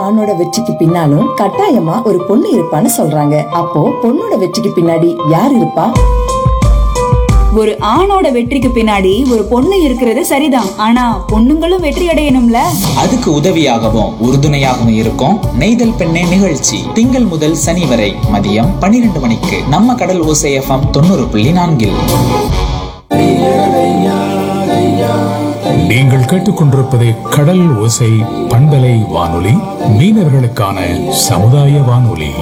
ஆணோட வெற்றிக்கு பின்னாலும் கட்டாயமா ஒரு பொண்ணு இருப்பான்னு சொல்றாங்க அப்போ பொண்ணோட வெற்றிக்கு பின்னாடி யார் இருப்பா ஒரு ஆணோட வெற்றிக்கு பின்னாடி ஒரு பொண்ணு இருக்கிறது சரிதான் ஆனா பொண்ணுங்களும் வெற்றி அடையணும்ல அதுக்கு உதவியாகவும் உறுதுணையாகவும் இருக்கும் நெய்தல் பெண்ணே நிகழ்ச்சி திங்கள் முதல் சனி வரை மதியம் பன்னிரண்டு மணிக்கு நம்ம கடல் ஓசை எஃப்எம் தொண்ணூறு புள்ளி நான்கில் நீங்கள் கேட்டுக்கொண்டிருப்பது கடல் ஓசை பண்பலை வானொலி மீனவர்களுக்கான சமுதாய வானொலி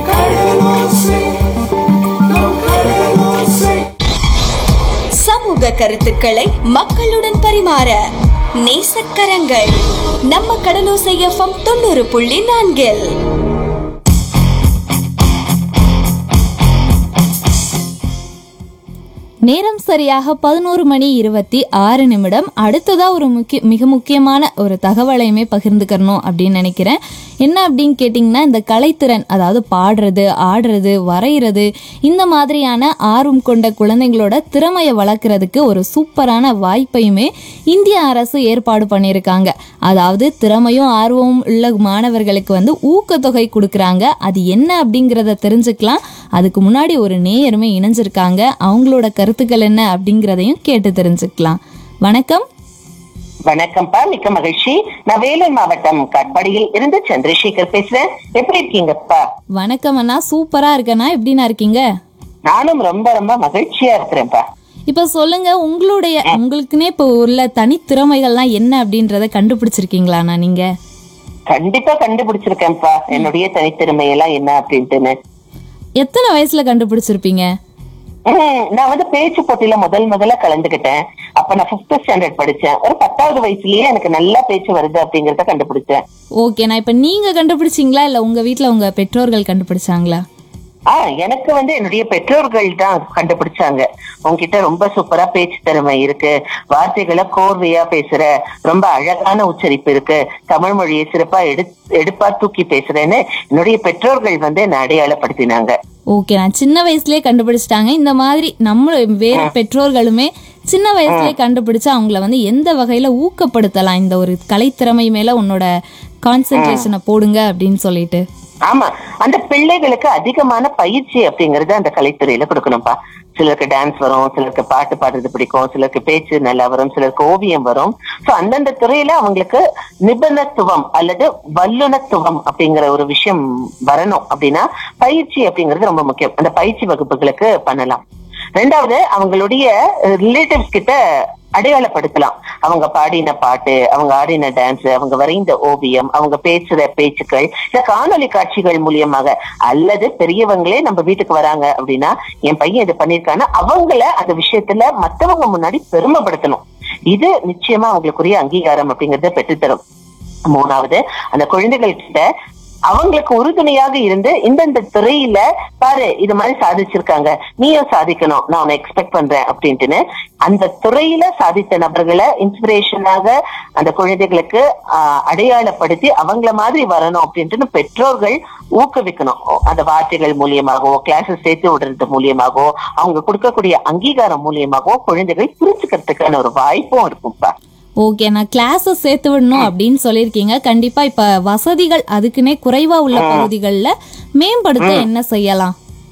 சமூக கருத்துக்களை மக்களுடன் பரிமாற நேசக்கரங்கள் நம்ம கடலோசை எஃப்எம் தொண்ணூறு புள்ளி நான்கில் நேரம் சரியாக பதினோரு மணி இருபத்தி ஆறு நிமிடம் அடுத்ததா ஒரு முக்கிய மிக முக்கியமான ஒரு தகவலையுமே பகிர்ந்துக்கணும் அப்படின்னு நினைக்கிறேன் என்ன அப்படின்னு கேட்டிங்கன்னா இந்த கலைத்திறன் அதாவது பாடுறது ஆடுறது வரைகிறது இந்த மாதிரியான ஆர்வம் கொண்ட குழந்தைங்களோட திறமையை வளர்க்குறதுக்கு ஒரு சூப்பரான வாய்ப்பையுமே இந்திய அரசு ஏற்பாடு பண்ணியிருக்காங்க அதாவது திறமையும் ஆர்வமும் உள்ள மாணவர்களுக்கு வந்து ஊக்கத்தொகை கொடுக்குறாங்க அது என்ன அப்படிங்கிறத தெரிஞ்சுக்கலாம் அதுக்கு முன்னாடி ஒரு நேயருமே இணைஞ்சிருக்காங்க அவங்களோட கருத்துக்கள் என்ன அப்படிங்கிறதையும் கேட்டு தெரிஞ்சுக்கலாம் வணக்கம் வணக்கம்ப்பா மிக்க மகிழ்ச்சி நான் வேலூர் மாவட்டம் கட்பாடியில் இருந்து சந்திரசேகர் பேசுறேன் எப்படி இருக்கீங்கப்பா வணக்கம் அண்ணா சூப்பரா இருக்கண்ணா எப்படிண்ணா இருக்கீங்க நானும் ரொம்ப ரொம்ப மகிழ்ச்சியா இருக்கிறேன்ப்பா இப்ப சொல்லுங்க உங்களுடைய உங்களுக்குன்னே இப்போ உள்ள தனித்திறமைகள்லாம் என்ன அப்படின்றத கண்டுபிடிச்சிருக்கீங்களாண்ணா நீங்க கண்டிப்பா கண்டுபிடிச்சிருக்கேன்ப்பா என்னுடைய தனித்திறமை எல்லாம் என்ன அப்படின்ட்டுன்னு எத்தனை வயசுல கண்டுபிடிச்சிருப்பீங்க ம், நான் வந்து பேச்சு போட்டியில முதல் முதல்ல கலந்துக்கிட்டேன் அப்ப நான் பிப்த் ஸ்டாண்டர்ட் படிச்சேன் ஒரு பத்தாவது வயசுலயே எனக்கு நல்லா பேச்சு வருது அப்படிங்கறத கண்டுபிடிச்சேன் ஓகேண்ணா இப்ப நீங்க கண்டுபிடிச்சீங்களா இல்ல உங்க வீட்ல உங்க பெற்றோர்கள் கண்டுபிடிச்சாங்களா ஆ எனக்கு வந்து என்னுடைய பெற்றோர்கள் தான் கண்டுபிடிச்சாங்க உன்கிட்ட ரொம்ப சூப்பரா பேச்சு திறமை இருக்கு வார்த்தைகளை கோர்வையா பேசுற ரொம்ப அழகான உச்சரிப்பு இருக்கு தமிழ் மொழியை சிறப்பா எடு எடுப்பா தூக்கி பேசுறேன்னு என்னுடைய பெற்றோர்கள் வந்து என்னை அடையாளப்படுத்தினாங்க ஓகே நான் சின்ன வயசுலயே கண்டுபிடிச்சிட்டாங்க இந்த மாதிரி நம்ம வேற பெற்றோர்களுமே சின்ன வயசுலயே கண்டுபிடிச்சு அவங்கள வந்து எந்த வகையில ஊக்கப்படுத்தலாம் இந்த ஒரு கலைத்திறமை மேல உன்னோட கான்சென்ட்ரேஷனை போடுங்க அப்படின்னு சொல்லிட்டு ஆமா அந்த பிள்ளைகளுக்கு அதிகமான பயிற்சி அப்படிங்கறது அந்த கலைத்துறையில கொடுக்கணும்ப்பா சிலருக்கு டான்ஸ் வரும் சிலருக்கு பாட்டு பாடுறது பிடிக்கும் சிலருக்கு பேச்சு நல்லா வரும் சிலருக்கு ஓவியம் வரும் சோ அந்தந்த துறையில அவங்களுக்கு நிபுணத்துவம் அல்லது வல்லுனத்துவம் அப்படிங்கிற ஒரு விஷயம் வரணும் அப்படின்னா பயிற்சி அப்படிங்கிறது ரொம்ப முக்கியம் அந்த பயிற்சி வகுப்புகளுக்கு பண்ணலாம் ரெண்டாவது அவங்களுடைய ரிலேட்டிவ்ஸ் கிட்ட அடையாளப்படுத்தலாம் அவங்க பாடின பாட்டு அவங்க ஆடின டான்ஸ் அவங்க வரைந்த ஓவியம் அவங்க பேசுற பேச்சுக்கள் இந்த காணொலி காட்சிகள் மூலியமாக அல்லது பெரியவங்களே நம்ம வீட்டுக்கு வராங்க அப்படின்னா என் பையன் இது பண்ணிருக்கான்னா அவங்கள அந்த விஷயத்துல மத்தவங்க முன்னாடி பெருமைப்படுத்தணும் இது நிச்சயமா அவங்களுக்குரிய அங்கீகாரம் அப்படிங்கறத பெற்றுத்தரும் மூணாவது அந்த குழந்தைகள் கிட்ட அவங்களுக்கு உறுதுணையாக இருந்து இந்தந்த துறையில பாரு இது மாதிரி சாதிச்சிருக்காங்க நீயும் சாதிக்கணும் நான் உன்னை எக்ஸ்பெக்ட் பண்றேன் அப்படின்ட்டுன்னு அந்த துறையில சாதித்த நபர்களை இன்ஸ்பிரேஷனாக அந்த குழந்தைகளுக்கு ஆஹ், அடையாளப்படுத்தி அவங்கள மாதிரி வரணும் அப்படின்ட்டு பெற்றோர்கள் ஊக்குவிக்கணும் அந்த வார்த்தைகள் மூலியமாகவோ கிளாஸஸ் சேர்த்து விடுறது மூலியமாகவோ அவங்க கொடுக்கக்கூடிய அங்கீகாரம் மூலியமாகவோ குழந்தைகள் புரிஞ்சுக்கிறதுக்கான ஒரு வாய்ப்பும் இருக்கும்ப்பா ஓகே நான் கிளாஸஸ் சேர்த்து விடணும் அப்படின்னு சொல்லியிருக்கீங்க கண்டிப்பா இப்ப வசதிகள் அதுக்குன்னே குறைவா உள்ள பகுதிகளில் மேம்படுத்த என்ன செய்யலாம்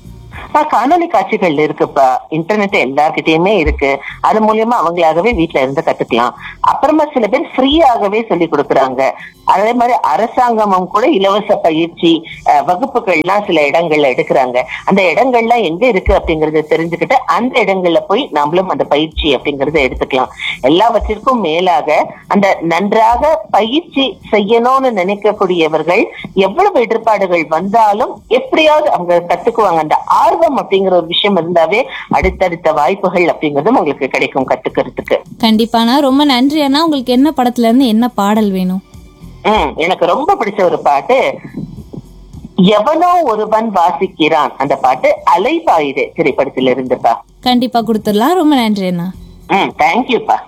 ஆ, காணொளி காட்சிகள் இருக்குப்பா இன்டர்நெட் எல்லார்கிட்டயுமே இருக்கு அது மூலியமா அவங்களாகவே வீட்ல இருந்து கத்துக்கலாம் அப்புறமா சில பேர் ஃப்ரீயாகவே சொல்லி கொடுக்குறாங்க அதே மாதிரி அரசாங்கமும் கூட இலவச பயிற்சி அஹ், வகுப்புகள்லாம் சில இடங்கள்ல எடுக்கிறாங்க அந்த இடங்கள்லாம் எங்க இருக்கு அப்படிங்கறத தெரிஞ்சுக்கிட்டு அந்த இடங்கள்ல போய் நம்மளும் அந்த பயிற்சி அப்படிங்கறத எடுத்துக்கலாம் எல்லாவற்றிற்கும் மேலாக அந்த நன்றாக பயிற்சி செய்யணும்னு நினைக்கக்கூடியவர்கள் எவ்வளவு இடர்பாடுகள் வந்தாலும் எப்படியாவது அவங்க கத்துக்குவாங்க அந்த ஆர்வம் அப்படிங்கிற ஒரு விஷயம் இருந்தாவே அடுத்தடுத்த வாய்ப்புகள் அப்படிங்கறதும் உங்களுக்கு கிடைக்கும் கத்துக்கிறதுக்கு கண்டிப்பாண்ணா ரொம்ப நன்றி அண்ணா உங்களுக்கு என்ன படத்துல இருந்து என்ன பாடல் வேணும் ம் எனக்கு ரொம்ப பிடிச்ச ஒரு பாட்டு எவனோ ஒருவன் வாசிக்கிறான் அந்த பாட்டு அலைபாயுது திரைப்படத்துல இருந்துப்பா கண்டிப்பா கொடுத்துடலாம் ரொம்ப நன்றி அண்ணா ம் தேங்க்யூப்பா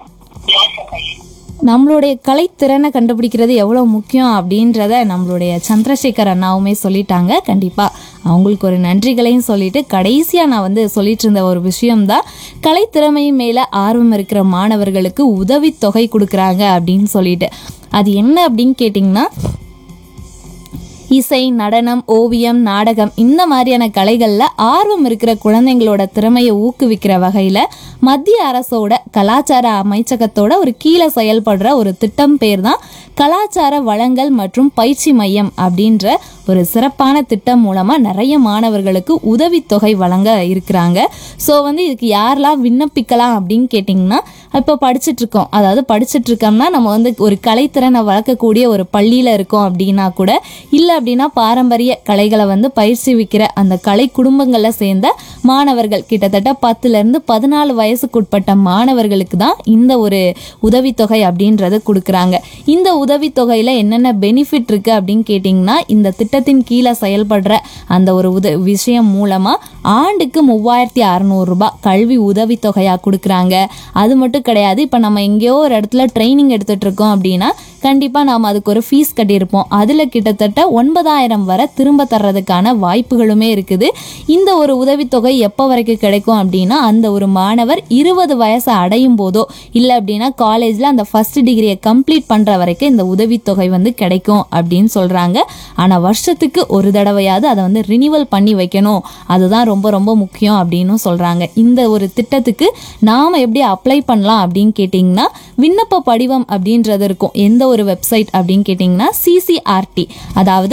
நம்மளுடைய கலைத்திறனை கண்டுபிடிக்கிறது எவ்வளோ முக்கியம் அப்படின்றத நம்மளுடைய சந்திரசேகர் அண்ணாவுமே சொல்லிட்டாங்க கண்டிப்பாக அவங்களுக்கு ஒரு நன்றிகளையும் சொல்லிட்டு கடைசியாக நான் வந்து சொல்லிட்டு இருந்த ஒரு விஷயம்தான் கலைத்திறமை மேலே ஆர்வம் இருக்கிற மாணவர்களுக்கு உதவித்தொகை கொடுக்குறாங்க அப்படின்னு சொல்லிட்டு அது என்ன அப்படின்னு கேட்டிங்கன்னா இசை நடனம் ஓவியம் நாடகம் இந்த மாதிரியான கலைகளில் ஆர்வம் இருக்கிற குழந்தைங்களோட திறமையை ஊக்குவிக்கிற வகையில் மத்திய அரசோட கலாச்சார அமைச்சகத்தோட ஒரு கீழே செயல்படுற ஒரு திட்டம் பேர் தான் கலாச்சார வளங்கள் மற்றும் பயிற்சி மையம் அப்படின்ற ஒரு சிறப்பான திட்டம் மூலமாக நிறைய மாணவர்களுக்கு உதவித்தொகை வழங்க இருக்கிறாங்க ஸோ வந்து இதுக்கு யாரெல்லாம் விண்ணப்பிக்கலாம் அப்படின்னு கேட்டிங்கன்னா இப்போ படிச்சுட்டு இருக்கோம் அதாவது படிச்சுட்டு இருக்கோம்னா நம்ம வந்து ஒரு கலைத்திறனை வளர்க்கக்கூடிய ஒரு பள்ளியில் இருக்கோம் அப்படின்னா கூட இல்லை அப்படின்னா பாரம்பரிய கலைகளை வந்து பயிற்சிவிக்கிற அந்த கலை குடும்பங்களில் சேர்ந்த மாணவர்கள் கிட்டத்தட்ட பத்துலேருந்து பதினாலு வயசுக்குட்பட்ட மாணவர்களுக்கு தான் இந்த ஒரு உதவித்தொகை அப்படின்றது கொடுக்குறாங்க இந்த உதவித்தொகையில் என்னென்ன பெனிஃபிட் இருக்குது அப்படின்னு கேட்டிங்கன்னா இந்த திட்டத்தின் கீழே செயல்படுற அந்த ஒரு உத விஷயம் மூலமாக ஆண்டுக்கு மூவாயிரத்தி அறநூறுரூபா கல்வி உதவித்தொகையாக கொடுக்குறாங்க அது மட்டும் கிடையாது இப்போ நம்ம எங்கேயோ ஒரு இடத்துல ட்ரைனிங் எடுத்துகிட்டு இருக்கோம் அப்படின்னா கண்டிப்பாக நாம் அதுக்கு ஒரு ஃபீஸ் கட்டியிருப்போம் அதில் கிட்டத்தட்ட ஒன்பதாயிரம் வரை திரும்ப தர்றதுக்கான வாய்ப்புகளுமே இருக்குது இந்த ஒரு உதவித்தொகை எப்போ வரைக்கும் கிடைக்கும் அப்படின்னா அந்த ஒரு மாணவர் இருபது வயசு அடையும் போதோ இல்லை அப்படின்னா காலேஜில் அந்த ஃபர்ஸ்ட் டிகிரியை கம்ப்ளீட் பண்ணுற வரைக்கும் இந்த உதவித்தொகை வந்து கிடைக்கும் அப்படின்னு சொல்கிறாங்க ஆனால் வருஷத்துக்கு ஒரு தடவையாவது அதை வந்து ரினிவல் பண்ணி வைக்கணும் அதுதான் ரொம்ப ரொம்ப முக்கியம் அப்படின்னு சொல்கிறாங்க இந்த ஒரு திட்டத்துக்கு நாம் எப்படி அப்ளை பண்ணலாம் அப்படின்னு கேட்டிங்கன்னா விண்ணப்ப படிவம் அப்படின்றது இருக்கும் எந்த ஒரு வெப்சைட் அப்படின்னு கேட்டிங்கன்னா சிசிஆர்டி அதாவது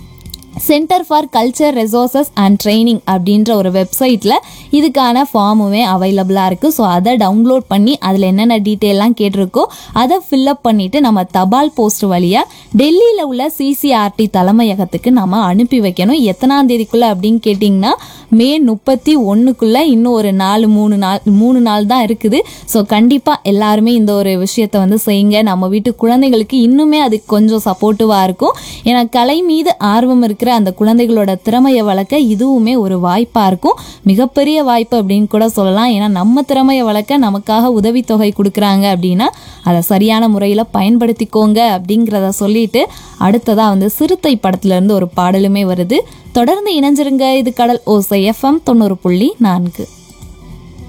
centre for culture resources and training அப்படின்ற ஒரு வெப்சைட்டில் இதுக்கான ஃபார்முமே அவைலபிளாக இருக்குது ஸோ அதை டவுன்லோட் பண்ணி அதில் என்னென்ன டீட்டெயிலாம் கேட்டிருக்கோ அதை ஃபில்அப் பண்ணிவிட்டு நம்ம தபால் போஸ்ட் வழியாக டெல்லியில் உள்ள சிசிஆர்டி தலைமையகத்துக்கு நம்ம அனுப்பி வைக்கணும் எத்தனாம் தேதிக்குள்ளே அப்படின்னு கேட்டிங்கன்னா மே முப்பத்தி ஒன்றுக்குள்ளே இன்னும் ஒரு நாலு மூணு நாள் மூணு நாள் தான் இருக்குது ஸோ கண்டிப்பாக எல்லாருமே இந்த ஒரு விஷயத்தை வந்து செய்யுங்க நம்ம வீட்டு குழந்தைகளுக்கு இன்னுமே அது கொஞ்சம் சப்போர்ட்டிவாக இருக்கும் ஏன்னா கலை மீது ஆர்வம் இருக்கிற அந்த குழந்தைகளோட திறமையை வளர்க்க இதுவுமே ஒரு வாய்ப்பாக இருக்கும் மிகப்பெரிய வாய்ப்பு அப்படின்னு கூட சொல்லலாம் ஏன்னா நம்ம திறமையை வளர்க்க நமக்காக உதவித்தொகை கொடுக்குறாங்க அப்படின்னா அதை சரியான முறையில் பயன்படுத்திக்கோங்க அப்படிங்கிறத சொல்லிட்டு அடுத்ததாக வந்து சிறுத்தை படத்துலேருந்து ஒரு பாடலுமே வருது தொடர்ந்து இணைஞ்சிருங்க இது கடல் ஓசை எஃப்எம் தொண்ணூறு புள்ளி நான்கு